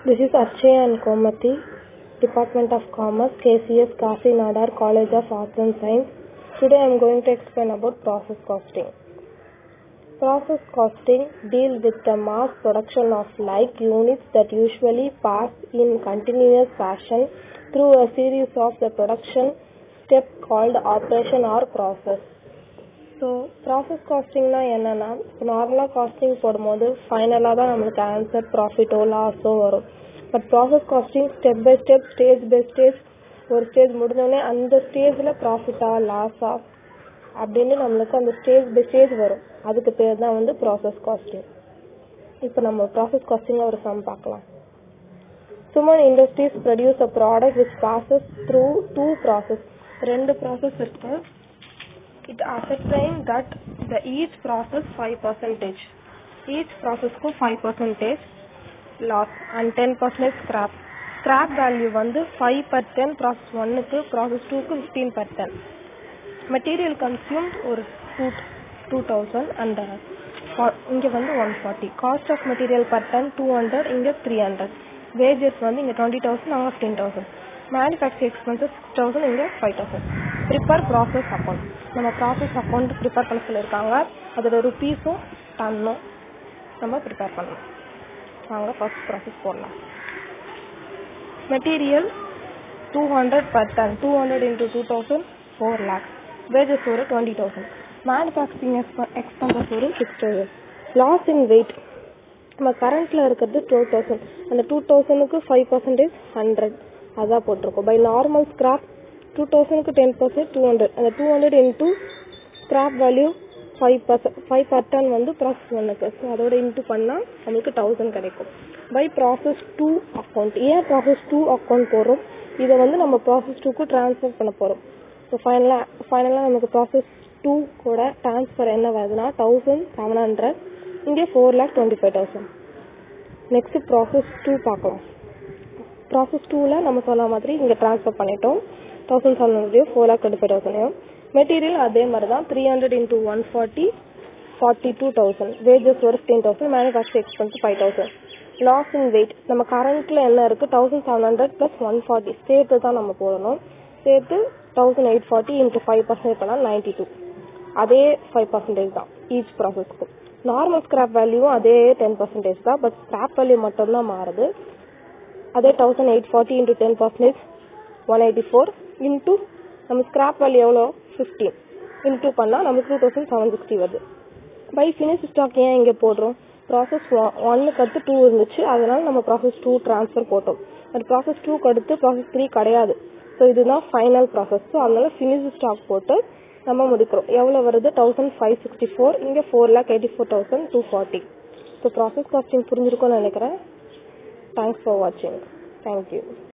This is Archaya and Komati, Department of Commerce, KCS Kasi Nadar College of Arts and Science. Today I am going to explain about process costing. Process costing deals with the mass production of like units that usually pass in continuous fashion through a series of the production step called operation or process. So process காஸ்டிங்னா என்னன்னா இப்போ நார்மலாக costing போடும்போது ஃபைனலாக தான் நம்மளுக்கு answer ப்ராஃபிட்டோ லாஸோ வரும் but process costing step by step stage by stage ஒரு ஸ்டேஜ் முடிஞ்சோடனே அந்த ஸ்டேஜில் ப்ராஃபிட்டா லாஸா அப்படின்னு நம்மளுக்கு அந்த ஸ்டேஜ் பை ஸ்டேஜ் வரும் அதுக்கு பேர் தான் வந்து ப்ராசஸ் காஸ்டிங் இப்போ நம்ம ப்ராசஸ் காஸ்டிங்கில் ஒரு சம் பார்க்கலாம் Suman industries produce a product which passes through two process ரெண்டு ப்ராசஸ் இருக்கு it ascertain that the each process 5 percentage each process க்கு 5 percentage loss and 10 percentage scrap scrap value வந்து 5 per 10 process 1 க்கு process 2 க்கு 15 per 10 material consumed ஒரு 2 2000 and for- இங்க வந்து 140 cost of material per ton 200 இங்க 300 wages வந்து இங்க 20000 அங்க 15000 மேனுஃபேக்சர் எக்ஸ்பென்சஸ் சிக்ஸ் தௌசண்ட் இங்கே five thousand prepare process account நம்ம ப்ராசஸ் அக்கௌண்ட் ப்ரிப்பேர் பண்ண சொல்லியிருக்காங்க அதோட ருபீஸும் டன்னும் நம்ம ப்ரிப்பேர் பண்ணணும் வாங்க ஃபர்ஸ்ட் ப்ராசஸ் போடலாம் material two hundred per ton two hundred into two thousand four lakhs wages ஒரு டுவெண்ட்டி தௌசண்ட் மேனுஃபேக்சரிங் எக்ஸ்பென்சஸ் ஒரு six thousand loss in weight நம்ம கரண்ட்ல இருக்கிறது டுவெல் தௌசண்ட் அந்த டூ தௌசண்ட்க்கு ஃபைவ் பர்சன்டேஜ் ஹண்ட்ரட் அதான் போட்டிருக்கோம் பை நார்மல் ஸ்கிராப் டூ தௌசண்ட்க்கு டென் பர்சன்ட் டூ ஹண்ட்ரட் அந்த two hundred into scrap value five percent five per ton வந்து ப்ராசஸ் ஒன்றுக்கு ஸோ அதோட இன்ட்டு பண்ணால் நம்மளுக்கு தௌசண்ட் கிடைக்கும் பை ப்ராசஸ் டூ அக்கௌண்ட் ஏன் ப்ராசஸ் டூ அக்கௌண்ட் போடுறோம் இதை வந்து நம்ம ப்ராசஸ் டூக்கு ட்ரான்ஸ்ஃபர் பண்ண போகிறோம் ஸோ ஃபைனலாக ஃபைனலாக நமக்கு ப்ராசஸ் டூ கூட ட்ரான்ஸ்ஃபர் என்ன வருதுன்னா தௌசண்ட் செவன் ஹண்ட்ரட் இங்கே four lakh twenty five thousand next process two பார்க்கலாம் ப்ராசஸ் டூவில் நம்ம சொன்ன மாதிரி இங்கே ட்ரான்ஸ்ஃபர் பண்ணிட்டோம் தௌசண்ட் செவன் ஹண்ட்ரடையும் ஃபோர் லேக் டுவெண்ட்டி ஃபைவ் தௌசண்டையும் மெட்டீரியல் அதே மாதிரி தான் three hundred into one forty forty two thousand wages ஒரு fifteen thousand manufacture expense five thousand loss in weight நம்ம கரண்ட்ல என்ன இருக்கு thousand seven hundred plus one forty சேர்த்து தான் நம்ம போடணும் சேர்த்து thousand eight forty into five percent பண்ணால் நைன்டி டூ அதே ஃபைவ் பர்சன்டேஜ் தான் ஈச் ப்ராசஸ்க்கு நார்மல் ஸ்கிராப் வேல்யூவும் அதே டென் பர்சன்டேஜ் தான் பட் ஸ்கிராப் வேல்யூ மட்டும்தான் மாறுது அதே thousand eight forty into ten percentage one eighty four into நம்ம ஸ்கிராப் வேல்யூ எவ்வளோ ஃபிஃப்டீன் இன்டூ பண்ணால் நமக்கு டூ தௌசண்ட் செவன் சிக்ஸ்டி வருது பை ஃபினிஷ் ஸ்டாக் ஏன் இங்கே போடுறோம் ப்ராசஸ் ஒன்னுக்கு அடுத்து டூ இருந்துச்சு அதனால நம்ம ப்ராசஸ் டூ ட்ரான்ஸ்ஃபர் போட்டோம் பட் ப்ராசஸ் டூக்கு அடுத்து ப்ராசஸ் த்ரீ கிடையாது ஸோ இதுதான் ஃபைனல் ப்ராசஸ் ஸோ அதனால ஃபினிஷ் ஸ்டாக் போட்டு நம்ம முடிக்கிறோம் எவ்வளோ வருது தௌசண்ட் ஃபைவ் சிக்ஸ்டி ஃபோர் இங்கே four lakh eighty four thousand two forty so process costing புரிஞ்சிருக்கும்னு நினைக்கிறேன் தேங்க்ஸ் ஃபார் வாட்சிங் தேங்க்யூ